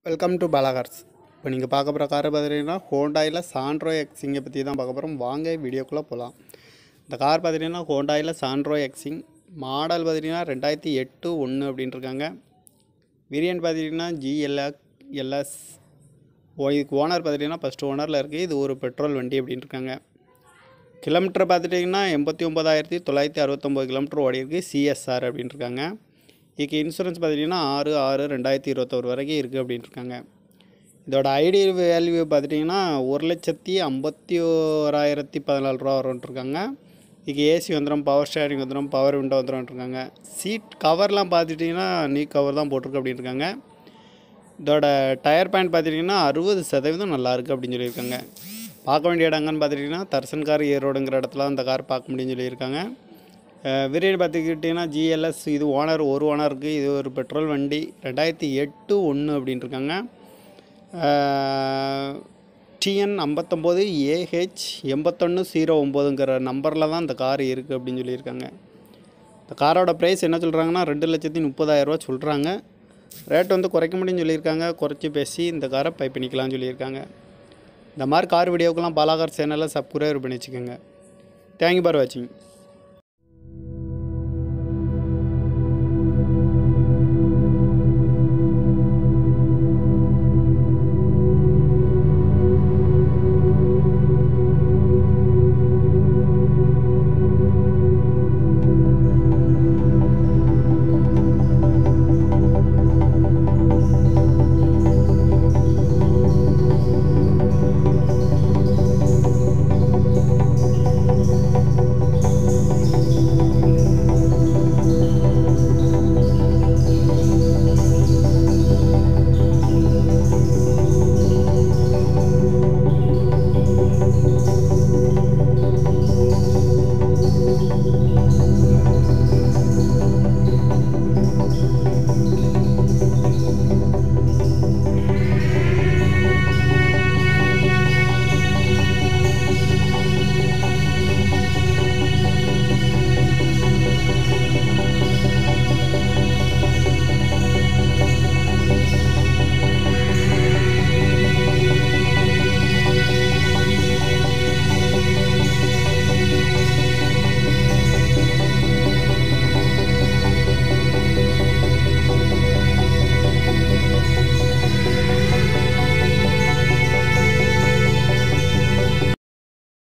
welcome to Bala Cars இப்போ நீங்கள் பார்க்க போகிற கார் பார்த்துட்டிங்கன்னா ஹோண்டாயில் சாண்ட்ரோ எக்ஸிங்கை பற்றி தான் பார்க்க போகிறோம் வாங்க வீடியோக்குள்ளே போகலாம் இந்த கார் பார்த்துட்டிங்கன்னா ஹோண்டாயில் சாண்ட்ரோ எக்ஸிங் மாடல் பார்த்துட்டிங்கன்னா ரெண்டாயிரத்தி எட்டு ஒன்று அப்படின்ட்டு இருக்காங்க வேரியன்ட் பார்த்துட்டிங்கன்னா ஜிஎல்ஆ எல்எஸ் ஓ இதுக்கு ஓனர் பார்த்துட்டிங்கன்னா ஃபஸ்ட்டு ஓனரில் இருக்குது இது ஒரு பெட்ரோல் வண்டி அப்படின்ட்டு இருக்காங்க கிலோமீட்டர் பார்த்துட்டிங்கன்னா எண்பத்தி ஒம்பதாயிரத்தி தொள்ளாயிரத்தி அறுபத்தொம்போது கிலோமீட்டர் ஓடி இருக்குது சிஎஸ்ஆர் அப்படின்ட்டு இருக்காங்க இதுக்கு இன்சூரன்ஸ் பார்த்துட்டிங்கன்னா ஆறு ஆறு ரெண்டாயிரத்தி இருபத்தொரு வரைக்கும் இருக்குது அப்படின்ட்டு இருக்காங்க இதோட ஐடி வேல்யூ பார்த்துட்டிங்கன்னா ஒரு லட்சத்தி ஐம்பத்தி ஓராயிரத்தி பதினாலு ரூபா வரும்ன்ட்ருக்காங்க இதுக்கு ஏசி வந்துடும் பவர் ஸ்டேரிங் வந்துடும் பவர் விண்டோ வந்துடும்ன்ட்ருக்காங்க சீட் கவர்லாம் பார்த்துட்டிங்கன்னா நீ கவர் தான் போட்டிருக்கு அப்படின்ட்டு இருக்காங்க இதோட டயர் பாயிண்ட் பார்த்துட்டிங்கன்னா அறுபது சதவீதம் நல்லா இருக்குது அப்படின்னு சொல்லியிருக்காங்க பார்க்க வேண்டிய இடங்கன்னு பார்த்துட்டிங்கன்னா தர்சன் கார் ஈரோடுங்கிற இடத்துல அந்த கார் பார்க்க முடியும்னு சொல்லியிருக்காங்க விரைடு பார்த்துக்கிட்டிங்கன்னா ஜிஎல்எஸ் இது ஓனர் ஒரு ஓனர் இருக்குது இது ஒரு பெட்ரோல் வண்டி ரெண்டாயிரத்தி எட்டு ஒன்று அப்படின்ட்டு இருக்காங்க டிஎன் ஐம்பத்தொம்போது ஏஹெச் எண்பத்தொன்று ஜீரோ ஒம்போதுங்கிற நம்பரில் தான் இந்த கார் இருக்குது அப்படின்னு சொல்லியிருக்காங்க இந்த காரோட ப்ரைஸ் என்ன சொல்கிறாங்கன்னா ரெண்டு லட்சத்தி முப்பதாயிரரூவா சொல்கிறாங்க ரேட் வந்து குறைக்க முடியும்னு சொல்லியிருக்காங்க குறைச்சி பேசி இந்த காரை பை பண்ணிக்கலாம்னு சொல்லியிருக்காங்க இந்த மாதிரி கார் வீடியோக்கெல்லாம் பாலாகார் சேனலில் சப்ஸ்கிரைப் பண்ணி வச்சுக்கோங்க தேங்க்யூ பார் வாட்சிங்